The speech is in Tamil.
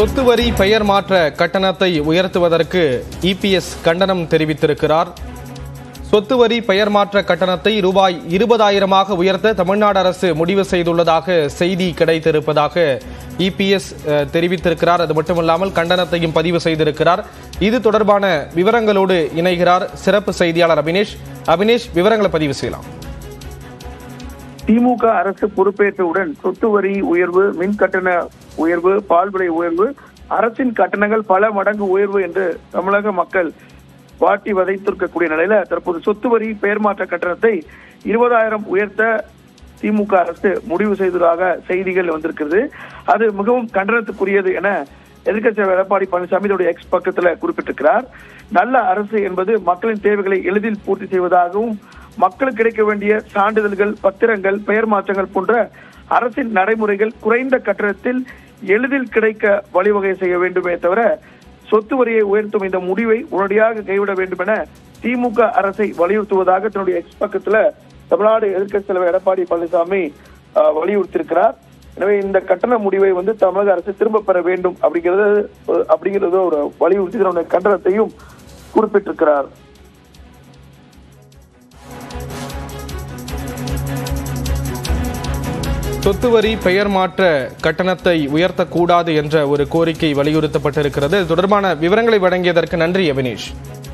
சொத்து வரி பெயர் மாற்ற கட்டணத்தை உயர்த்துவதற்கு இபிஎஸ் கண்டனம் தெரிவித்திருக்கிறார் சொத்து வரி பெயர் மாற்ற கட்டணத்தை ரூபாய் இருபதாயிரமாக உயர்த்த தமிழ்நாடு அரசு முடிவு செய்துள்ளதாக செய்தி கிடைத்திருப்பதாக இபிஎஸ் தெரிவித்திருக்கிறார் அது மட்டுமல்லாமல் கண்டனத்தையும் பதிவு செய்திருக்கிறார் இது தொடர்பான விவரங்களோடு இணைகிறார் சிறப்பு செய்தியாளர் அபினேஷ் அபினேஷ் விவரங்களை பதிவு செய்யலாம் திமுக அரசு பொறுப்பேற்றவுடன் சொத்து வரி உயர்வு மின் கட்டண உயர்வு பால் விலை உயர்வு அரசின் கட்டணங்கள் பல மடங்கு உயர்வு என்று தமிழக மக்கள் வாட்டி வதைத்திருக்கக்கூடிய நிலையில தற்போது சொத்து வரி பெயர் மாற்ற கட்டணத்தை இருபதாயிரம் உயர்த்த திமுக அரசு முடிவு செய்ததாக செய்திகள் வந்திருக்கிறது அது மிகவும் கண்டனத்துக்குரியது என எதிர்க்கட்சி எடப்பாடி பழனிசாமி இதோட எக்ஸ் பக்கத்துல குறிப்பிட்டிருக்கிறார் நல்ல அரசு என்பது மக்களின் தேவைகளை எளிதில் பூர்த்தி செய்வதாகவும் மக்களுக்கு கிடைக்க வேண்டிய சான்றிதழ்கள் பத்திரங்கள் பெயர் மாற்றங்கள் போன்ற அரசின் நடைமுறைகள் குறைந்த கட்டணத்தில் எளிதில் கிடைக்க வழிவகை செய்ய வேண்டுமே தவிர சொத்து வரியை உயர்த்தும் இந்த முடிவை உடனடியாக கைவிட வேண்டும் என திமுக அரசை வலியுறுத்துவதாக தன்னுடைய எக்ஸ் பக்கத்துல தமிழ்நாடு எதிர்க்கட்சி தலைவர் எடப்பாடி பழனிசாமி அஹ், வலியுறுத்தியிருக்கிறார் எனவே இந்த கட்டண முடிவை வந்து தமிழக அரசு திரும்ப பெற வேண்டும் அப்படிங்கிறது அஹ், அப்படிங்கிறது ஒரு வலியுறுத்தி தன்னுடைய கண்டனத்தையும் குறிப்பிட்டிருக்கிறார் சொத்து வரி பெயர் மாற்ற கட்டணத்தை உயர்த்தக்கூடாது என்ற ஒரு கோரிக்கை வலியுறுத்தப்பட்டிருக்கிறது இது தொடர்பான விவரங்களை வழங்கியதற்கு நன்றி அபினேஷ்